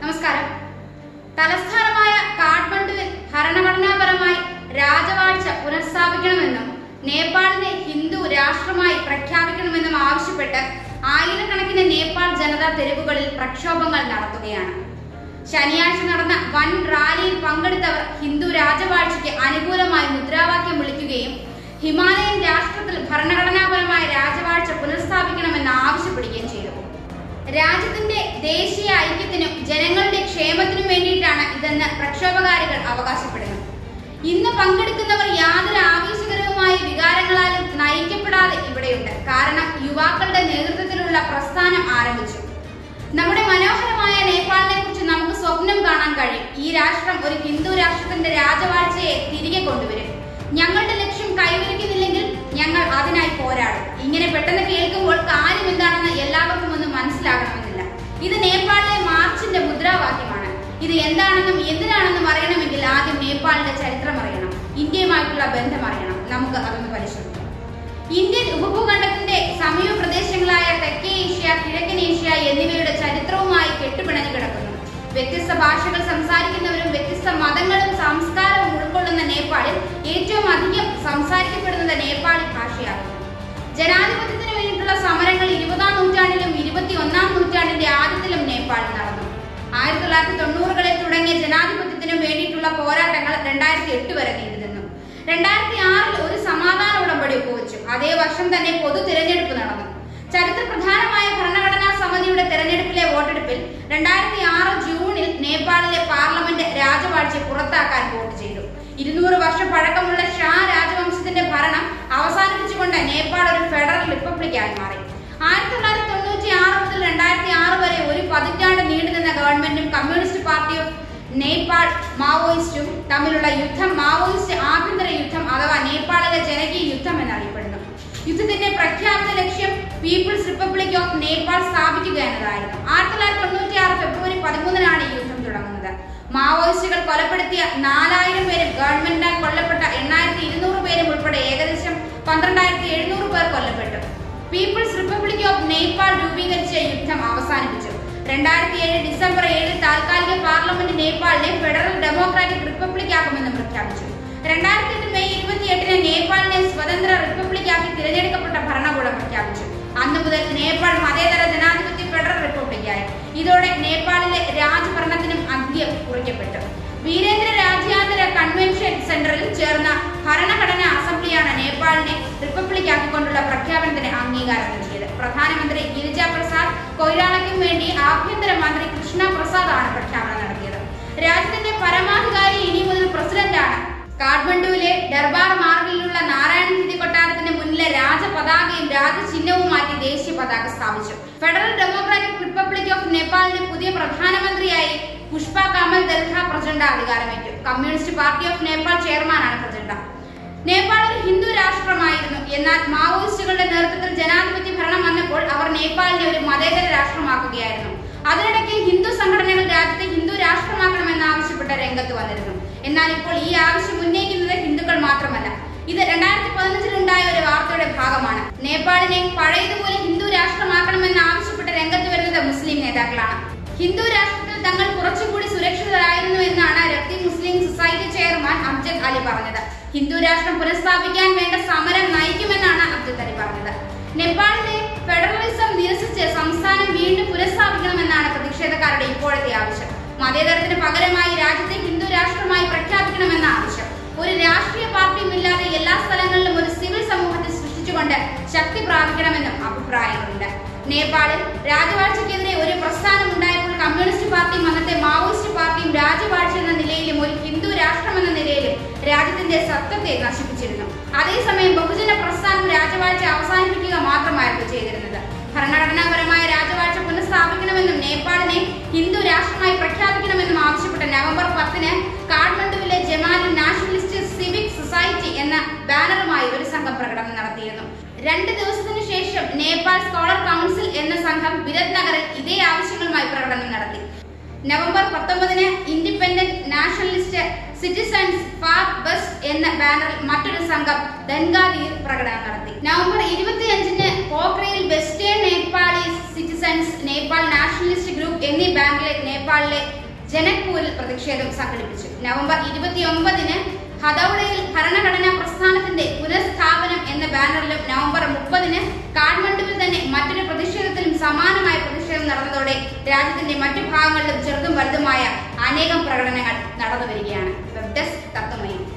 നമസ്കാരം തലസ്ഥാനമായ കാഠ്മണ്ഡുവിൽ ഭരണഘടനാപരമായി രാജവാഴ്ച പുനഃസ്ഥാപിക്കണമെന്നും നേപ്പാളിനെ ഹിന്ദു രാഷ്ട്രമായി പ്രഖ്യാപിക്കണമെന്നും ആവശ്യപ്പെട്ട് ആയിരക്കണക്കിന് നേപ്പാൾ ജനത തെരുവുകളിൽ പ്രക്ഷോഭങ്ങൾ നടത്തുകയാണ് ശനിയാഴ്ച നടന്ന വൻ റാലിയിൽ പങ്കെടുത്തവർ ഹിന്ദു രാജവാഴ്ചയ്ക്ക് അനുകൂലമായി മുദ്രാവാക്യം വിളിക്കുകയും ഹിമാലയൻ രാഷ്ട്രത്തിൽ ഭരണഘടനാപരമായ രാജവാഴ്ച പുനഃസ്ഥാപിക്കണമെന്ന് ആവശ്യപ്പെടുകയും ചെയ്തു രാജ്യത്തിന്റെ ദേശീയ ഐക്യത്തിനും ജനങ്ങളുടെ ക്ഷേമത്തിനും വേണ്ടിയിട്ടാണ് ഇതെന്ന് പ്രക്ഷോഭകാരികൾ അവകാശപ്പെടുന്നു ഇന്ന് പങ്കെടുക്കുന്നവർ യാതൊരു ആവേശകരവുമായ വികാരങ്ങളാലും നയിക്കപ്പെടാതെ ഇവിടെയുണ്ട് കാരണം യുവാക്കളുടെ നേതൃത്വത്തിലുള്ള പ്രസ്ഥാനം ആരംഭിച്ചു നമ്മുടെ മനോഹരമായ നേപ്പാളിനെ കുറിച്ച് നമുക്ക് സ്വപ്നം കാണാൻ കഴിയും ഈ രാഷ്ട്രം ഒരു ഹിന്ദു രാഷ്ട്രത്തിന്റെ രാജവാഴ്ചയെ തിരികെ കൊണ്ടുവരും ഞങ്ങളുടെ ലക്ഷ്യം കൈവരിക്കുന്നില്ലെങ്കിൽ ഞങ്ങൾ അതിനായി പോരാടും ഇങ്ങനെ പെട്ടെന്ന് കേൾക്കുമ്പോൾ കാര്യം എന്താണെന്ന് എല്ലാവർക്കും ഒന്നും മനസ്സിലാകണമെന്നില്ല ഇത് നേപ്പാളിലെ മാർച്ചിന്റെ മുദ്രാവാക്യമാണ് ഇത് എന്താണെന്നും എന്തിനാണെന്നും അറിയണമെങ്കിൽ ആദ്യം നേപ്പാളിന്റെ ചരിത്രം അറിയണം ഇന്ത്യയുമായിട്ടുള്ള ബന്ധം അറിയണം നമുക്ക് അതൊന്ന് പരിശോധിക്കാം ഇന്ത്യൻ ഉപഭൂഖണ്ഡത്തിന്റെ സമീപ പ്രദേശങ്ങളായ തെക്കേ ഏഷ്യ കിഴക്കൻ ഏഷ്യ എന്നിവയുടെ ചരിത്രവുമായി കെട്ടുപിണഞ്ഞു കിടക്കുന്നു വ്യത്യസ്ത ഭാഷകൾ സംസാരിക്കുന്നവരും വ്യത്യസ്ത മതങ്ങളും സംസ്കാരവും ഉൾക്കൊള്ളുന്ന നേപ്പാളിൽ ഏറ്റവും അധികം സംസാരിക്കപ്പെടുന്നത് നേപ്പാളി ഭാഷയാകുന്നു ജനാധിപത്യത്തിന് വേണ്ടിയിട്ടുള്ള സമരങ്ങൾ ഇരുപതാം നൂറ്റാണ്ടിലും ഇരുപത്തി ഒന്നാം നൂറ്റാണ്ടിന്റെ ആദ്യത്തിലും നേപ്പാളിൽ നടന്നു ആയിരത്തി തൊള്ളായിരത്തി തൊണ്ണൂറുകളിൽ തുടങ്ങിയ ജനാധിപത്യത്തിനും വേണ്ടിയിട്ടുള്ള പോരാട്ടങ്ങൾ രണ്ടായിരത്തി എട്ട് വരെ നീണ്ടുനിന്നു രണ്ടായിരത്തി ആറിൽ ഒരു സമാധാന ഉടമ്പടി ഒപ്പുവെച്ചു അതേ വർഷം തന്നെ പൊതു തിരഞ്ഞെടുപ്പ് നടന്നു ചരിത്ര പ്രധാനമായ ഭരണഘടനാ സമിതിയുടെ തെരഞ്ഞെടുപ്പിലെ വോട്ടെടുപ്പിൽ രണ്ടായിരത്തി ആറ് ജൂണിൽ നേപ്പാളിലെ പാർലമെന്റ് രാജവാഴ്ച പുറത്താക്കാൻ വോട്ട് ചെയ്തു ഇരുന്നൂറ് വർഷം പഴക്കമുള്ള ഷാ രാജവംശത്തിന്റെ ഭരണം അവസാനിപ്പിച്ചുകൊണ്ട് നേപ്പാൾ ഒരു ഫെഡറൽ റിപ്പബ്ലിക്കായി മാറി ആയിരത്തി തൊള്ളായിരത്തി തൊണ്ണൂറ്റി ആറ് മുതൽ രണ്ടായിരത്തി ആറ് വരെ ഒരു പതിറ്റാണ്ട് നീണ്ടുനിന്ന ഗവൺമെന്റും കമ്മ്യൂണിസ്റ്റ് പാർട്ടി ഓഫ് നേപ്പാൾ മാവോയിസ്റ്റും തമ്മിലുള്ള യുദ്ധം മാവോയിസ്റ്റ് ആഭ്യന്തര യുദ്ധം അഥവാ നേപ്പാളിലെ ജനകീയ യുദ്ധം എന്നറിയപ്പെടുന്നു യുദ്ധത്തിന്റെ പ്രഖ്യാപിത ലക്ഷ്യം പീപ്പിൾസ് റിപ്പബ്ലിക് ഓഫ് നേപ്പാൾ സ്ഥാപിക്കുക എന്നതായിരുന്നു ആയിരത്തി തൊള്ളായിരത്തി തൊണ്ണൂറ്റി ആറ് ഫെബ്രുവരി പതിമൂന്നിനാണ് ഈ യുദ്ധം തുടങ്ങുന്നത് മാവോയിസ്റ്റുകൾ കൊലപ്പെടുത്തിയ നാലായിരം പേരും ഗവൺമെന്റിനാൽ കൊല്ലപ്പെട്ട എണ്ണായിരത്തി ഇരുന്നൂറ് പേരും ഉൾപ്പെടെ ഏകദേശം പന്ത്രണ്ടായിരത്തി എഴുന്നൂറ് പേർ കൊല്ലപ്പെട്ടു പീപ്പിൾസ് റിപ്പബ്ലിക് ഓഫ് നേപ്പാൾ രൂപീകരിച്ച യുദ്ധം അവസാനിപ്പിച്ചു രണ്ടായിരത്തി ഏഴ് ഡിസംബർ ഏഴിൽ താൽക്കാലിക പാർലമെന്റ് നേപ്പാളിനെ ഫെഡറൽ ഡെമോക്രാറ്റിക് റിപ്പബ്ലിക് ആക്കുമെന്ന് പ്രഖ്യാപിച്ചു രണ്ടായിരത്തി എട്ട് മെയ് ഇരുപത്തിയെട്ടിന് നേപ്പാളിനെ സ്വതന്ത്ര റിപ്പബ്ലിക്കാക്കി തിരഞ്ഞെടുക്കപ്പെട്ട ഭരണകൂടം പ്രഖ്യാപിച്ചു അന്നു മുതൽ നേപ്പാൾ മതേതര ജനാധിപത്യ ഫെഡറൽ റിപ്പബ്ലിക്കായി ഇതോടെ നേപ്പാളിലെ രാജഭരണത്തിനും അന്ത്യം കുറിക്കപ്പെട്ടു വീരേന്ദ്ര രാജ്യാന്തര കൺവെൻഷൻ സെന്ററിൽ ചേർന്ന ഭരണഘടനാ അസംബ്ലിയാണ് നേപ്പാളിനെ റിപ്പബ്ലിക്കാക്കിക്കൊണ്ടുള്ള പ്രഖ്യാപനത്തിന് അംഗീകാരം നൽകിയത് പ്രധാനമന്ത്രി ഗിരിജ പ്രസാദ് കൊയ്രാളയ്ക്കും വേണ്ടി ആഭ്യന്തര മന്ത്രി കൃഷ്ണ പ്രസാദ് ആണ് പ്രഖ്യാപനം നടത്തിയത് രാജ്യത്തിന്റെ പരമാധികാരി ഇനി മുതൽ പ്രസിഡന്റാണ് കാഠ്മണ്ഡുവിലെ ദർബാർ മാർഗിലുള്ള നാരായണ ഹിന്ദി കൊട്ടാരത്തിന് മുന്നിലെ രാജപതാകയും രാജചിഹ്നവും മാറ്റി ദേശീയ പതാക സ്ഥാപിച്ചു ഫെഡറൽ ഡെമോക്രാറ്റിക് റിപ്പബ്ലിക് ഓഫ് നേപ്പാളിന്റെ പുതിയ പ്രധാനമന്ത്രിയായി പുഷ്പ കമൽ ദൽഹ പ്രസിഡന്റ് അധികാരമേറ്റു കമ്മ്യൂണിസ്റ്റ് പാർട്ടി ഓഫ് നേപ്പാൾ ചെയർമാനാണ് പ്രസിഡന്റ് നേപ്പാൾ ഒരു ഹിന്ദു രാഷ്ട്രമായിരുന്നു എന്നാൽ മാവോയിസ്റ്റുകളുടെ നേതൃത്വത്തിൽ ജനാധിപത്യ ഭരണം വന്നപ്പോൾ അവർ നേപ്പാളിനെ ഒരു മതേതര രാഷ്ട്രമാക്കുകയായിരുന്നു അതിനിടയ്ക്ക് ഹിന്ദു സംഘടനകൾ രാജ്യത്തെ ഹിന്ദു രാഷ്ട്രമാക്കണമെന്ന് ആവശ്യപ്പെട്ട് രംഗത്ത് വന്നിരുന്നു എന്നാൽ ഇപ്പോൾ ഈ ആവശ്യം ഉന്നയിക്കുന്നത് ഹിന്ദുക്കൾ മാത്രമല്ല ഇത് രണ്ടായിരത്തി പതിനഞ്ചിൽ ഉണ്ടായ ഒരു വാർത്തയുടെ ഭാഗമാണ് നേപ്പാളിനെ പഴയതുപോലെ ഹിന്ദു രാഷ്ട്രമാക്കണമെന്ന് ആവശ്യപ്പെട്ട് രംഗത്ത് വരുന്നത് മുസ്ലിം നേതാക്കളാണ് ഹിന്ദു രാഷ്ട്രത്തിൽ തങ്ങൾ കുറച്ചുകൂടി സുരക്ഷിതരായിരുന്നു എന്നാണ് രക്തി Muslim society chairman Abjad Ali പറഞ്ഞത് ഹിന്ദു രാഷ്ട്രം പുനഃസ്ഥാപിക്കാൻ വേണ്ട സമരം നയിക്കുമെന്നാണ് അബ്ജദ് അലി പറഞ്ഞത് നേപ്പാളിലെ ഫെഡറലിസം നിരസിച്ച് സംസ്ഥാനം വീണ്ടും പുനഃസ്ഥാപിക്കണമെന്നാണ് പ്രതിഷേധക്കാരുടെ ഇപ്പോഴത്തെ ആവശ്യം മതേതരത്തിന് പകരമായി രാജ്യത്തെ ഹിന്ദു രാഷ്ട്രമായി പ്രഖ്യാപിക്കണമെന്ന ആവശ്യം ഒരു രാഷ്ട്രീയ പാർട്ടിയും ഇല്ലാതെ എല്ലാ സ്ഥലങ്ങളിലും ഒരു സിവിൽ സമൂഹത്തെ സൃഷ്ടിച്ചുകൊണ്ട് ശക്തി പ്രാപിക്കണമെന്നും അഭിപ്രായങ്ങളുണ്ട് നേപ്പാളിൽ രാജവാഴ്ചയ്ക്കെതിരെ ഒരു പ്രസ്ഥാനം ഉണ്ടായപ്പോൾ കമ്മ്യൂണിസ്റ്റ് പാർട്ടിയും അന്നത്തെ മാവോയിസ്റ്റ് പാർട്ടിയും രാജവാഴ്ച എന്ന നിലയിലും ഒരു ഹിന്ദു രാഷ്ട്രം എന്ന നിലയിലും രാജ്യത്തിന്റെ സത്വത്തെ നശിപ്പിച്ചിരുന്നു അതേസമയം ബഹുജന പ്രസ്ഥാനം രാജവാഴ്ച അവസാനിപ്പിക്കുക മാത്രമായിരുന്നു ചെയ്തിരുന്നത് ഭരണഘടനാപരമായ രാജവാഴ്ച പുനഃസ്ഥാപിക്കണമെന്നും നേപ്പാളിനെ ഹിന്ദു രാഷ്ട്രമായി പ്രഖ്യാപിക്കണമെന്നും ആവശ്യപ്പെട്ട നവംബർ പത്തിന് കാഠ്മണ്ഡുവിലെ ജമാലി നാഷണലിസ്റ്റ് സിവിക് സൊസൈറ്റി എന്ന ബാനറുമായി ഒരു സംഘം പ്രകടനം നടത്തിയിരുന്നു രണ്ട് ദിവസത്തിനു ശേഷം നേപ്പാൾ സ്കോളർ കൗൺസിൽ എന്ന സംഘം വിരത് നഗറിൽ ഇതേ ആവശ്യങ്ങളുമായി പ്രകടനം നടത്തി നവംബർ പത്തൊമ്പതിന് independent nationalist citizens far best എന്ന ബാനറിൽ മറ്റൊരു സംഘം ധൻഗാദിയിൽ പ്രകടനം നടത്തി നവംബർ ഇരുപത്തിയഞ്ചിന് പോഖ്രയിൽ western Nepalese citizens Nepal nationalist group എന്നീ ബാനറിലെ നേപ്പാളിലെ ജനക്പൂരിൽ പ്രതിഷേധം സംഘടിപ്പിച്ചു നവംബർ ഇരുപത്തിയൊമ്പതിന് ഹദൌളയിൽ ഭരണഘടനാ പ്രസ്ഥാനത്തിന്റെ പുനഃസ്ഥാപനം എന്ന ബാനറിലും നവംബർ മുപ്പതിന് കാഠ്മണ്ഡുവിൽ തന്നെ മറ്റൊരു പ്രതിഷേധത്തിലും സമാനമായ പ്രതിഷേധം നടന്നതോടെ രാജ്യത്തിന്റെ മറ്റു ഭാഗങ്ങളിലും ചെറുതും വലുതുമായ അനേകം പ്രകടനങ്ങൾ നടന്നു വരികയാണ് വെബ് ഡെസ്ക് തത്വമയി